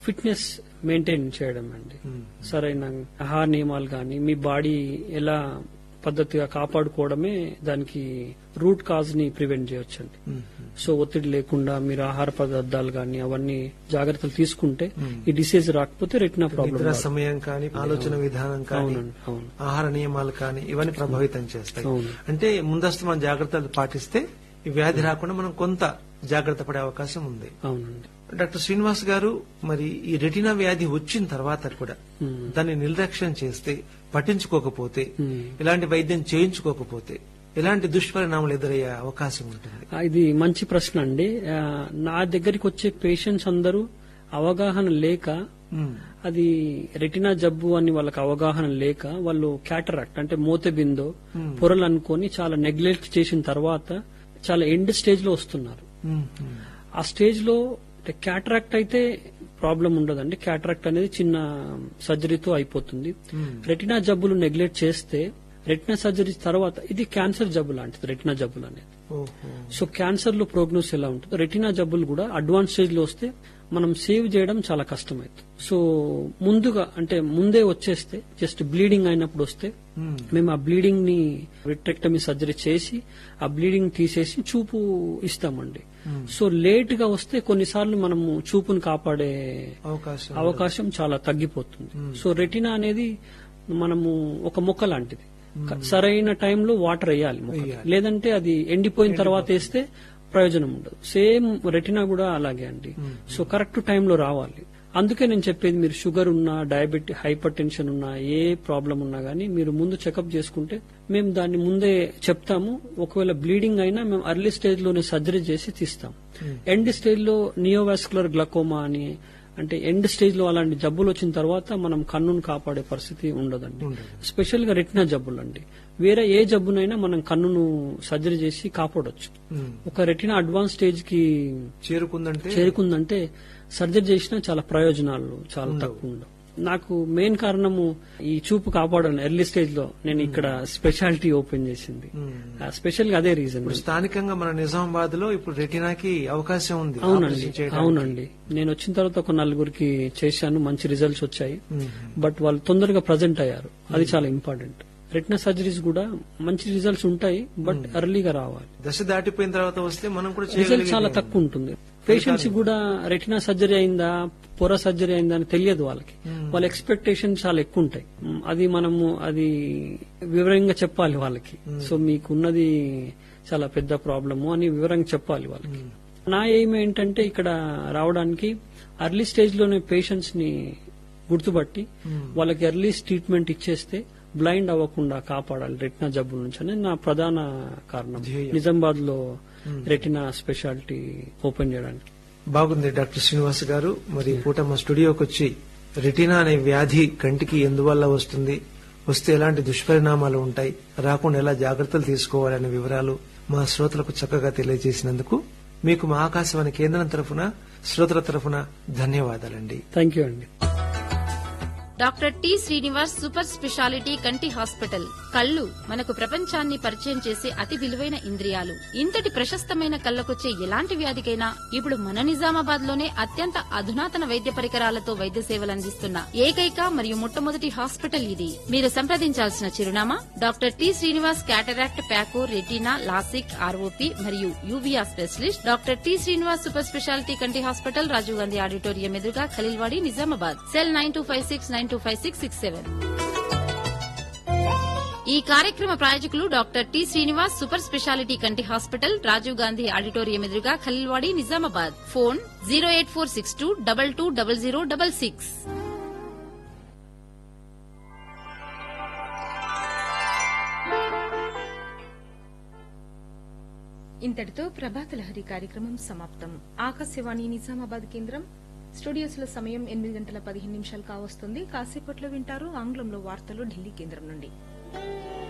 Fitness maintain చేయడం అండి మ్మ్. సరైన ఆహార నియమాలు కానీ మీ బాడీ ఎలా పద్ధతిగా కాపాడుకోవడమే దానికి రూట్ కాజ్ ని ప్రివెంట్ చేయొచ్చండి మ్మ్. సో ఒత్తిడి లేకుండా మీరు ఆహార పదార్థాలు కానీ అవన్నీ జాగ్రత్తలు తీసుకుంటే మ్మ్. ఈ డిసీజ్ రాకపోతే రెటినా నిద్ర ప్రాబ్లం సమయం కానీ ఆలోచన విధానం కానీ అవునండి అవును ఆహార నియమాలు కానీ ఇవన్నీ ప్రభావితం చేస్తాయి అవును. అంటే ముందస్తు మనం జాగ్రత్తలు పాటిస్తే ఈ వ్యాధి రాకుండా మనం కొంత జాగ్రత్త పడే అవకాశం ఉంది అవునండి డాక్టర్ శ్రీనివాస్ గారు మరి ఈ రెటినా వ్యాధి వచ్చిన తర్వాత కూడా మ్మ్. దాన్ని నిర్లక్ష్యం చేస్తే పట్టించుకోకపోతే మ్మ్. ఇలాంటి వైద్యం చేయించుకోకపోతే ఎలాంటి దుష్పరిణామాలు ఎదురయ్యే అవకాశం ఉంటుంది ఆ, ఇది మంచి ప్రశ్న అండి ఆ, నా దగ్గరికి వచ్చే పేషెంట్స్ అందరూ అవగాహన లేక మ్మ్. అది రెటినా జబ్బు అని వాళ్ళకి అవగాహన లేక వాళ్ళు క్యాటరాక్ట్ అంటే మోతెబిందో Hmm. పొరలు అనుకొని చాలా నెగ్లెక్ట్ చేసిన తర్వాత చాలా ఎండ్ స్టేజ్ లో వస్తున్నారు మ్మ్. మ్మ్. ఆ స్టేజ్ లో క్యాటరాక్ట్ అయితే ప్రాబ్లం ఉండదండి క్యాటరాక్ట్ అనేది చిన్న సర్జరీతో అయిపోతుంది మ్మ్. రెటినా జబ్బులు నెగ్లెక్ట్ చేస్తే రెటినా సర్జరీ తర్వాత ఇది క్యాన్సర్ జబ్బు లాంటిది రెటినా జబ్బులు అనేది ఓహో సో క్యాన్సర్ లో ప్రోగ్నోస్ ఎలా ఉంటుంది రెటినా జబ్బులు కూడా అడ్వాన్స్ స్టేజ్ లో వస్తే మనం సేవ్ చేయడం చాలా కష్టమవుతుంది సో ముందుగా అంటే ముందే వచ్చేస్తే జస్ట్ బ్లీడింగ్ అయినప్పుడు వస్తే మ్మ్. మేము ఆ బ్లీడింగ్ ని విట్రెక్టమీ సర్జరీ చేసి ఆ బ్లీడింగ్ తీసేసి చూపు ఇస్తామండి మ్మ్. సో లేట్ గా వస్తే కొన్నిసార్లు మనము చూపును కాపాడే అవకాశం అవకాశం చాలా తగ్గిపోతుంది మ్మ్. సో రెటినా అనేది మనము ఒక మొక్క లాంటిది క- సరైన టైంలో వాటర్ వేయాలి మొక్కకి. వేయాలి. లేదంటే అది ఎండిపోయిన తర్వాత వేస్తే ప్రయోజనం ఉండదు సేమ్ రెటినా కూడా అలాగే అండి మ్మ్. సో కరెక్ట్ టైంలో రావాలి అందుకే నేను చెప్పేది మీరు షుగర్ ఉన్నా డయాబెటిక్ హైపర్ టెన్షన్ ఉన్నా ఏ ప్రాబ్లం ఉన్నా గానీ మీరు ముందు చెకప్ చేసుకుంటే మేము దాన్ని ముందే చెప్తాము ఒకవేళ బ్లీడింగ్ అయినా మేము అర్లీ స్టేజ్ లోనే సర్జరీ చేసి తీస్తాం మ్మ్. ఎండ్ స్టేజ్ లో నియోవాస్కులర్ గ్లకోమా అని అంటే ఎండ్ స్టేజ్ లో అలాంటి జబ్బులు వచ్చిన తర్వాత మనం కన్నును కాపాడే పరిస్థితి ఉండదండి ఉండదు. స్పెషల్ గా రెటినా జబ్బులు అండి వేరే ఏ జబ్బునైనా మనం కన్నును సర్జరీ చేసి కాపాడొచ్చు మ్మ్. ఒక రెటినా అడ్వాన్స్ స్టేజ్ కి చేరుకుందంటే చేరుకుందంటే సర్జరీ చేసినా చాలా ప్రయోజనాలు చాలా ఉండవు. తక్కువ ఉండవు నాకు మెయిన్ కారణము ఈ చూపు కాపాడాను ఎర్లీ స్టేజ్ లో నేను ఇక్కడ స్పెషాలిటీ ఓపెన్ చేసింది మ్మ్. స్పెషల్ గా అదే రీజన్ ఇప్పుడు స్థానికంగా మన నిజామాబాద్ లో ఇప్పుడు రెటినాకి అవకాశం ఉంది అవునండి ఆపరేషన్ చేయడానికి. అవునండి నేను వచ్చిన తర్వాత ఒక నలుగురికి చేశాను మంచి రిజల్ట్స్ వచ్చాయి మ్మ్. బట్ వాళ్ళు తొందరగా ప్రజెంట్ అయ్యారు అది చాలా ఇంపార్టెంట్ రెటినా సర్జరీస్ కూడా మంచి రిజల్ట్స్ ఉంటాయి బట్ ఎర్లీగా రావాలి దశ దాటిపోయిన తర్వాత వస్తే మనం కూడా రిజల్ట్ చేయగలిగేది చాలా ఏముంది? తక్కువ ఉంటుంది పేషెంట్స్ కూడా రెటినా సర్జరీ అయిందా పొర సర్జరీ అయిందా అని తెలియదు వాళ్ళకి Hmm. వాళ్ళ ఎక్స్పెక్టేషన్ చాలా ఎక్కువ ఉంటాయి మ్, అది మనము అది వివరంగా చెప్పాలి వాళ్ళకి సో మీకున్నది చాలా పెద్ద ప్రాబ్లము అని వివరంగా చెప్పాలి వాళ్ళకి మ్మ్. నా ఎయిమ్ ఏంటంటే ఇక్కడ రావడానికి అర్లీ స్టేజ్ లోనే పేషెంట్స్ ని గుర్తుపట్టి మ్మ్. వాళ్ళకి ఎర్లీ ట్రీట్మెంట్ ఇచ్చేస్తే బ్లైండ్ అవ్వకుండా కాపాడాలి రెటినా జబ్బుల నుంచి అనేది నా ప్రధాన కారణం ధ్యేయం. నిజామాబాద్ లో మ్మ్. రెటినా స్పెషాలిటీ ఓపెన్ చేయడానికి బాగుంది డాక్టర్ శ్రీనివాస్ గారు మరి పూట మా స్టూడియోకి వచ్చి రెటినా అనే వ్యాధి కంటికి ఎందువల్ల వస్తుంది వస్తే ఎలాంటి దుష్పరిణామాలు ఉంటాయి రాకుండా ఎలా జాగ్రత్తలు తీసుకోవాలనే వివరాలు మా శ్రోతలకు చక్కగా తెలియజేసినందుకు మీకు మా ఆకాశవాణి కేంద్రం తరఫున శ్రోతల తరఫున ధన్యవాదాలండి థ్యాంక్ యూ అండి doctor T Srinivas super speciality కంటి హాస్పిటల్ కళ్ళు మనకు ప్రపంచాన్ని పరిచయం చేసే అతి విలువైన ఇంద్రియాలు ఇంతటి ప్రశస్తమైన కళ్ళకొచ్చే ఎలాంటి వ్యాధికైనా ఇప్పుడు మన నిజామాబాద్ లోనే అత్యంత అధునాతన వైద్య పరికరాలతో వైద్య సేవలు అందిస్తున్న ఏకైక మరియు మొట్టమొదటి హాస్పిటల్ ఇది మీరు సంప్రదించాల్సిన చిరునామా doctor T Srinivas cataract phaco retina LASIK ROP మరియు uvea specialist doctor T Srinivas super speciality కంటి హాస్పిటల్ రాజీవ్ గాంధీ ఆడిటోరియం ఎదురుగా Khaleelwadi Nizamabad cell nine two five six nine two five six six seven ఈ కార్యక్రమ ప్రాయోజకులు doctor T Srinivas super speciality కంటి హాస్పిటల్ రాజీవ్ గాంధీ ఆడిటోరియం ఎదురుగా Khaleelwadi Nizamabad phone zero eight four six two double two double zero double six ఇంతటితో ప్రభాత లహరి కార్యక్రమం సమాప్తం ఆకాశవాణి నిజామాబాద్ కేంద్రం స్టూడియోస్ లో సమయం ఎనిమిది గంటల పదిహేను నిమిషాలు కావస్తుంది కాసేపట్లో వింటారు ఆంగ్లంలో వార్తలు ఢిల్లీ కేంద్రం నుండి